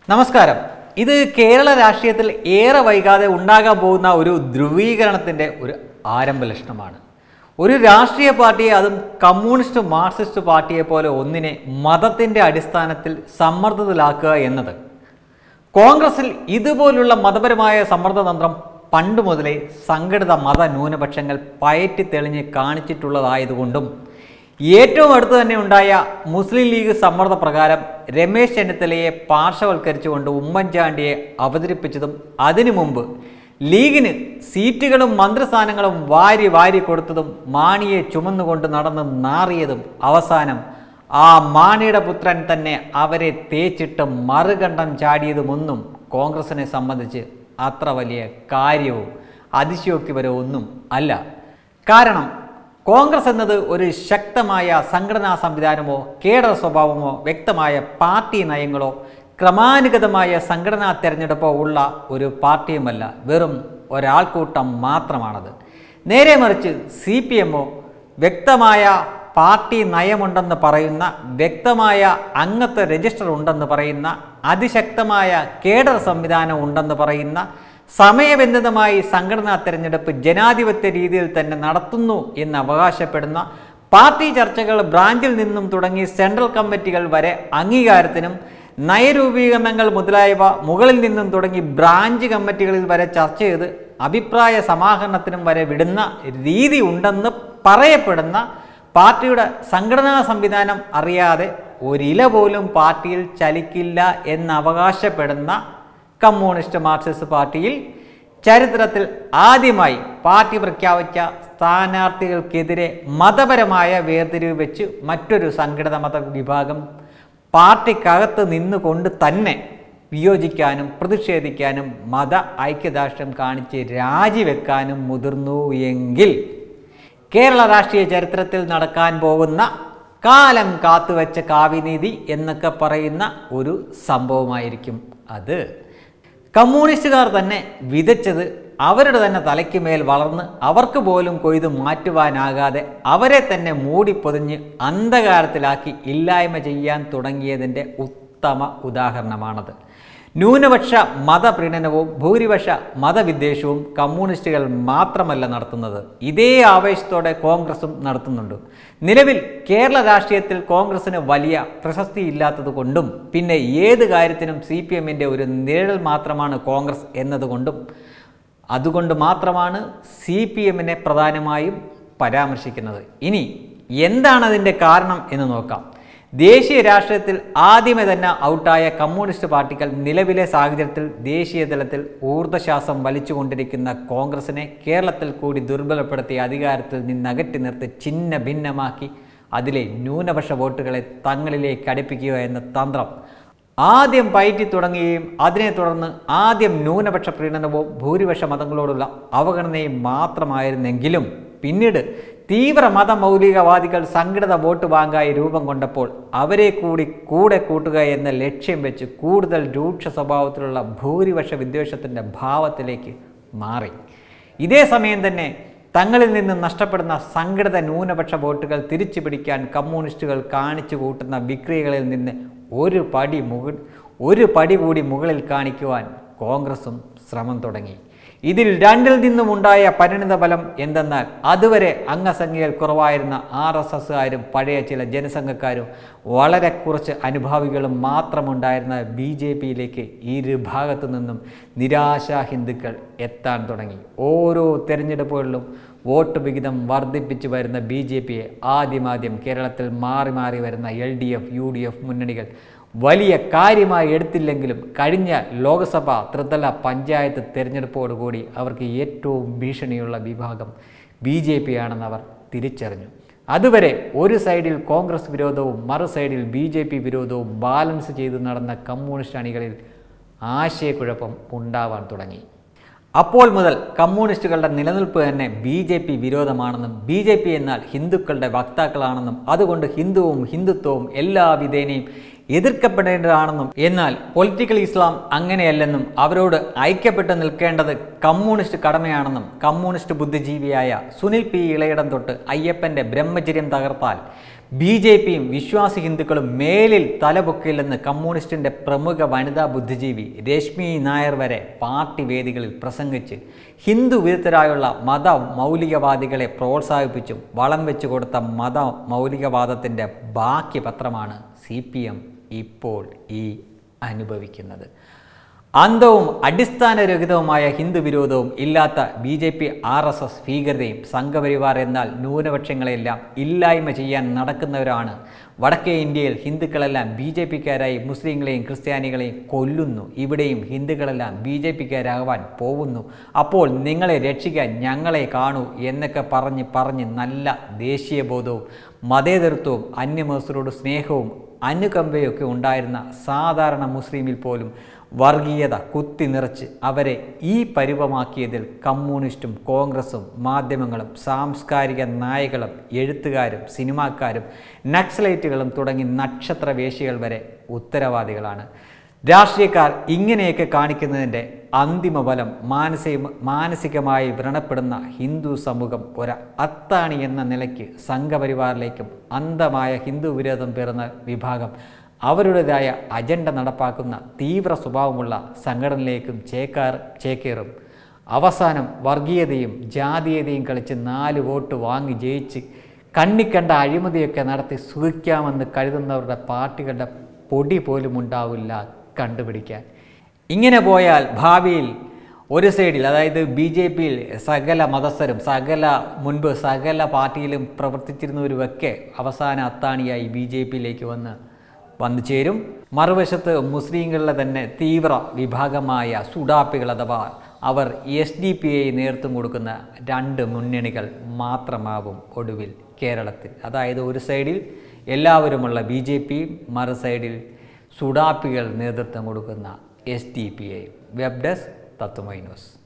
നമസ്കാരം ഇത് കേരള രാഷ്ട്രീയത്തിൽ ഏറെ വൈകാതെ ഉണ്ടാകാൻ പോകുന്ന ഒരു ധ്രുവീകരണത്തിൻ്റെ ഒരു ആരംഭ ലക്ഷണമാണ് ഒരു രാഷ്ട്രീയ പാർട്ടിയെ അതും കമ്മ്യൂണിസ്റ്റ് മാർക്സിസ്റ്റ് പാർട്ടിയെ പോലെ ഒന്നിനെ മതത്തിൻ്റെ അടിസ്ഥാനത്തിൽ സമ്മർദ്ദത്തിലാക്കുക എന്നത് കോൺഗ്രസിൽ ഇതുപോലുള്ള മതപരമായ സമ്മർദ്ദതന്ത്രം പണ്ട് മുതലേ സംഘടിത മത ന്യൂനപക്ഷങ്ങൾ പയറ്റി തെളിഞ്ഞ് കാണിച്ചിട്ടുള്ളതായതുകൊണ്ടും ഏറ്റവും അടുത്ത് തന്നെ ഉണ്ടായ മുസ്ലിം ലീഗ് സമ്മർദ്ദ പ്രകാരം രമേശ് ചെന്നിത്തലയെ പാർശ്വവൽക്കരിച്ചുകൊണ്ട് ഉമ്മൻചാണ്ടിയെ അവതരിപ്പിച്ചതും അതിനു മുമ്പ് ലീഗിന് സീറ്റുകളും മന്ത്രിസ്ഥാനങ്ങളും വാരി വാരി കൊടുത്തതും മാണിയെ ചുമന്നുകൊണ്ട് നടന്ന് നാറിയതും അവസാനം ആ മാണിയുടെ പുത്രൻ തന്നെ അവരെ തേച്ചിട്ട് മറുകണ്ഠം ചാടിയതുമൊന്നും കോൺഗ്രസിനെ സംബന്ധിച്ച് അത്ര വലിയ കാര്യവും അതിശയോക്തിപരവും ഒന്നും അല്ല കാരണം കോൺഗ്രസ് എന്നത് ഒരു ശക്തമായ സംഘടനാ സംവിധാനമോ കേഡർ സ്വഭാവമോ വ്യക്തമായ പാർട്ടി നയങ്ങളോ ക്രമാനുഗതമായ സംഘടനാ തെരഞ്ഞെടുപ്പോ ഉള്ള ഒരു പാർട്ടിയുമല്ല വെറും ഒരാൾക്കൂട്ടം മാത്രമാണത് നേരെ മറിച്ച് സി പി എമ്മോ വ്യക്തമായ പാർട്ടി നയമുണ്ടെന്ന് പറയുന്ന വ്യക്തമായ അംഗത്വ രജിസ്റ്റർ ഉണ്ടെന്ന് പറയുന്ന അതിശക്തമായ കേഡർ സംവിധാനം ഉണ്ടെന്ന് പറയുന്ന സമയബന്ധിതമായി സംഘടനാ തെരഞ്ഞെടുപ്പ് ജനാധിപത്യ രീതിയിൽ തന്നെ നടത്തുന്നു എന്ന് അവകാശപ്പെടുന്ന പാർട്ടി ചർച്ചകൾ ബ്രാഞ്ചിൽ നിന്നും തുടങ്ങി സെൻട്രൽ കമ്മിറ്റികൾ വരെ അംഗീകാരത്തിനും നയരൂപീകരണങ്ങൾ മുതലായവ മുകളിൽ നിന്നും തുടങ്ങി ബ്രാഞ്ച് കമ്മിറ്റികളിൽ വരെ ചർച്ച ചെയ്ത് അഭിപ്രായ സമാഹരണത്തിനും വരെ വിടുന്ന രീതി ഉണ്ടെന്ന് പറയപ്പെടുന്ന പാർട്ടിയുടെ സംഘടനാ സംവിധാനം അറിയാതെ ഒരില പോലും പാർട്ടിയിൽ ചലിക്കില്ല എന്ന് അവകാശപ്പെടുന്ന കമ്മ്യൂണിസ്റ്റ് മാർക്സിസ്റ്റ് പാർട്ടിയിൽ ചരിത്രത്തിൽ ആദ്യമായി പാർട്ടി പ്രഖ്യാപിച്ച സ്ഥാനാർത്ഥികൾക്കെതിരെ മതപരമായ വേർതിരിവ് വെച്ച് മറ്റൊരു സംഘടിത മത വിഭാഗം പാർട്ടിക്കകത്ത് നിന്നുകൊണ്ട് തന്നെ വിയോജിക്കാനും പ്രതിഷേധിക്കാനും മത ഐക്യദാർഷ്ട്യം കാണിച്ച് രാജിവെക്കാനും മുതിർന്നു എങ്കിൽ കേരള രാഷ്ട്രീയ ചരിത്രത്തിൽ നടക്കാൻ പോകുന്ന കാലം കാത്തുവെച്ച കാവ്യനീതി എന്നൊക്കെ പറയുന്ന ഒരു സംഭവമായിരിക്കും അത് കമ്മ്യൂണിസ്റ്റുകാർ തന്നെ വിതച്ചത് അവരുടെ തന്നെ തലയ്ക്ക് മേൽ വളർന്ന് അവർക്ക് പോലും കൊയ്ത് മാറ്റുവാനാകാതെ അവരെ തന്നെ മൂടിപ്പൊതിഞ്ഞ് അന്ധകാരത്തിലാക്കി ഇല്ലായ്മ ചെയ്യാൻ തുടങ്ങിയതിൻ്റെ ഉത്തമ ഉദാഹരണമാണത് ന്യൂനപക്ഷ മതപ്രീണനവും ഭൂരിപക്ഷ മതവിദ്വേഷവും കമ്മ്യൂണിസ്റ്റുകൾ മാത്രമല്ല നടത്തുന്നത് ഇതേ ആവേശത്തോടെ കോൺഗ്രസും നടത്തുന്നുണ്ട് നിലവിൽ കേരള രാഷ്ട്രീയത്തിൽ കോൺഗ്രസിന് വലിയ പ്രശസ്തി ഇല്ലാത്തത് കൊണ്ടും പിന്നെ ഏത് കാര്യത്തിനും സി പി എമ്മിൻ്റെ ഒരു നിഴൽ മാത്രമാണ് കോൺഗ്രസ് എന്നതുകൊണ്ടും അതുകൊണ്ട് മാത്രമാണ് സി പി എമ്മിനെ പ്രധാനമായും പരാമർശിക്കുന്നത് ഇനി എന്താണ് അതിൻ്റെ കാരണം എന്ന് നോക്കാം ദേശീയ രാഷ്ട്രീയത്തിൽ ആദ്യമേ തന്നെ ഔട്ടായ കമ്മ്യൂണിസ്റ്റ് പാർട്ടികൾ നിലവിലെ സാഹചര്യത്തിൽ ദേശീയ തലത്തിൽ ഊർജ്ജശ്വാസം വലിച്ചുകൊണ്ടിരിക്കുന്ന കോൺഗ്രസിനെ കേരളത്തിൽ കൂടി ദുർബലപ്പെടുത്തി അധികാരത്തിൽ നിന്ന് അകറ്റി നിർത്തി ചിഹ്ന ഭിന്നമാക്കി അതിലെ ന്യൂനപക്ഷ വോട്ടുകളെ തങ്ങളിലേക്ക് അടുപ്പിക്കുക എന്ന തന്ത്രം ആദ്യം പയറ്റി തുടങ്ങുകയും അതിനെ തുടർന്ന് ആദ്യം ന്യൂനപക്ഷ പ്രീണനവും ഭൂരിപക്ഷ മതങ്ങളോടുള്ള അവഗണനയും മാത്രമായിരുന്നെങ്കിലും പിന്നീട് തീവ്ര മതമൗലികവാദികൾ സംഘടിത വോട്ട് ബാങ്കായി രൂപം കൊണ്ടപ്പോൾ അവരെ കൂടി കൂടെ കൂട്ടുക എന്ന ലക്ഷ്യം വെച്ച് കൂടുതൽ രൂക്ഷ സ്വഭാവത്തിലുള്ള ഭൂരിപക്ഷ വിദ്വേഷത്തിൻ്റെ ഭാവത്തിലേക്ക് മാറി ഇതേ സമയം തന്നെ തങ്ങളിൽ നിന്ന് നഷ്ടപ്പെടുന്ന സംഘടിത ന്യൂനപക്ഷ വോട്ടുകൾ തിരിച്ചു പിടിക്കാൻ കമ്മ്യൂണിസ്റ്റുകൾ കാണിച്ചു കൂട്ടുന്ന വിക്രിയകളിൽ നിന്ന് ഒരു പടി മുകൾ ഒരു പടി കൂടി മുകളിൽ കാണിക്കുവാൻ കോൺഗ്രസും ശ്രമം തുടങ്ങി ഇതിൽ രണ്ടിൽ നിന്നും ഉണ്ടായ പരിണിത ഫലം എന്തെന്നാൽ അതുവരെ അംഗസംഖ്യയിൽ കുറവായിരുന്ന ആർ എസ് എസ്സുകാരും പഴയ ചില ജനസംഘക്കാരും വളരെ കുറച്ച് അനുഭാവികളും മാത്രമുണ്ടായിരുന്ന ബി ജെ പിയിലേക്ക് ഇരു ഭാഗത്തു നിന്നും നിരാശാ ഹിന്ദുക്കൾ എത്താൻ തുടങ്ങി ഓരോ തെരഞ്ഞെടുപ്പുകളിലും വോട്ട് വിഹിതം വർദ്ധിപ്പിച്ചു വരുന്ന ബി ജെ പിയെ ആദ്യമാദ്യം കേരളത്തിൽ മാറി മാറി വരുന്ന L D F U D F മുന്നണികൾ വലിയ കാര്യമായി എടുത്തില്ലെങ്കിലും കഴിഞ്ഞ ലോക്സഭ ത്രിതല പഞ്ചായത്ത് തിരഞ്ഞെടുപ്പോടുകൂടി അവർക്ക് ഏറ്റവും ഭീഷണിയുള്ള വിഭാഗം ബി ജെ പി ആണെന്ന് അവർ തിരിച്ചറിഞ്ഞു അതുവരെ ഒരു സൈഡിൽ കോൺഗ്രസ് വിരോധവും മറു സൈഡിൽ ബി ജെ പി വിരോധവും ബാലൻസ് ചെയ്തു നടന്ന കമ്മ്യൂണിസ്റ്റ് അണികളിൽ ആശയക്കുഴപ്പം ഉണ്ടാവാൻ തുടങ്ങി അപ്പോൾ മുതൽ കമ്മ്യൂണിസ്റ്റുകളുടെ നിലനിൽപ്പ് തന്നെ ബി ജെ പി വിരോധമാണെന്നും ബി ജെ പി എന്നാൽ ഹിന്ദുക്കളുടെ വക്താക്കളാണെന്നും അതുകൊണ്ട് ഹിന്ദുവും ഹിന്ദുത്വവും എല്ലാ വിധേനയും എതിർക്കപ്പെടേണ്ടതാണെന്നും എന്നാൽ പൊളിറ്റിക്കൽ ഇസ്ലാം അങ്ങനെയല്ലെന്നും അവരോട് ഐക്യപ്പെട്ട് നിൽക്കേണ്ടത് കമ്മ്യൂണിസ്റ്റ് കടമയാണെന്നും കമ്മ്യൂണിസ്റ്റ് ബുദ്ധിജീവിയായ സുനിൽ പി ഇളയിടം തൊട്ട് അയ്യപ്പൻ്റെ ബ്രഹ്മചര്യം തകർത്താൽ ബി ജെ പിയും വിശ്വാസി ഹിന്ദുക്കളും മേലിൽ തലപൊക്കില്ലെന്ന് കമ്മ്യൂണിസ്റ്റിൻ്റെ പ്രമുഖ വനിതാ ബുദ്ധിജീവി രശ്മി നായർ വരെ പാർട്ടി വേദികളിൽ പ്രസംഗിച്ച് ഹിന്ദു വിരുദ്ധരായുള്ള മത മൗലികവാദികളെ പ്രോത്സാഹിപ്പിച്ചും വളം വെച്ചു കൊടുത്ത മത മൗലികവാദത്തിൻ്റെ ബാക്കി പത്രമാണ് സി പി എം ഇപ്പോൾ ഈ അനുഭവിക്കുന്നത് അന്ധവും അടിസ്ഥാനരഹിതവുമായ ഹിന്ദു വിരോധവും ഇല്ലാത്ത B J P R S S ഭീകരതയും സംഘപരിവാർ എന്നാൽ ന്യൂനപക്ഷങ്ങളെല്ലാം ഇല്ലായ്മ ചെയ്യാൻ നടക്കുന്നവരാണ് വടക്കേ ഇന്ത്യയിൽ ഹിന്ദുക്കളെല്ലാം ബി ജെ പിക്കാരായി മുസ്ലിങ്ങളെയും ക്രിസ്ത്യാനികളെയും കൊല്ലുന്നു ഇവിടെയും ഹിന്ദുക്കളെല്ലാം ബി ജെ പിക്കാരാകാൻ പോകുന്നു അപ്പോൾ നിങ്ങളെ രക്ഷിക്കാൻ ഞങ്ങളെ കാണൂ എന്നൊക്കെ പറഞ്ഞ് പറഞ്ഞ് നല്ല ദേശീയബോധവും മതേതരത്വവും അന്യമതസ്ഥരോട് സ്നേഹവും അനുകമ്പയൊക്കെ ഉണ്ടായിരുന്ന സാധാരണ മുസ്ലിമിൽ പോലും വർഗീയത കുത്തി നിറച്ച് അവരെ ഈ പരുവമാക്കിയതിൽ കമ്മ്യൂണിസ്റ്റും കോൺഗ്രസും മാധ്യമങ്ങളും സാംസ്കാരിക നായകളും എഴുത്തുകാരും സിനിമാക്കാരും നക്സലൈറ്റുകളും തുടങ്ങി നക്ഷത്ര വേശികൾ വരെ ഉത്തരവാദികളാണ് രാഷ്ട്രീയക്കാർ ഇങ്ങനെയൊക്കെ കാണിക്കുന്നതിൻ്റെ അന്തിമ ഫലം മാനസിക മാനസികമായി വ്രണപ്പെടുന്ന ഹിന്ദു സമൂഹം ഒരു അത്താണി എന്ന നിലയ്ക്ക് സംഘപരിവാറിലേക്കും അന്ധമായ ഹിന്ദു വിരോധം പേറുന്ന വിഭാഗം അവരുടേതായ അജണ്ട നടപ്പാക്കുന്ന തീവ്ര സ്വഭാവമുള്ള സംഘടനയിലേക്കും ചേക്കാർ ചേക്കേറും അവസാനം വർഗീയതയും ജാതീയതയും കളിച്ച് നാല് വോട്ട് വാങ്ങി ജയിച്ച് കണ്ണിക്കണ്ട അഴിമതിയൊക്കെ നടത്തി സുഖിക്കാമെന്ന് കരുതുന്നവരുടെ പാർട്ടികളുടെ പൊടി പോലും ഉണ്ടാവില്ല കണ്ടുപിടിക്കാൻ ഇങ്ങനെ പോയാൽ ഭാവിയിൽ ഒരു സൈഡിൽ അതായത് ബി ജെ പിയിൽ സകല മതസ്ഥരും സകല മുൻപ് സകല പാർട്ടിയിലും പ്രവർത്തിച്ചിരുന്നവരുമൊക്കെ അവസാന അത്താണിയായി ബി ജെ പിയിലേക്ക് വന്ന് വന്നു ചേരും മറുവശത്ത് മുസ്ലിങ്ങളുടെ തന്നെ തീവ്ര വിഭാഗമായ സുഡാപ്പികൾ അഥവാ അവർ എസ് ഡി പി ഐ നേതൃത്വം കൊടുക്കുന്ന രണ്ട് മുന്നണികൾ മാത്രമാവും ഒടുവിൽ കേരളത്തിൽ അതായത് ഒരു സൈഡിൽ എല്ലാവരുമുള്ള ബി ജെ പിയും മറു സൈഡിൽ സുഡാപ്പികൾ നേതൃത്വം കൊടുക്കുന്ന S D P I web desk Tatwamayi news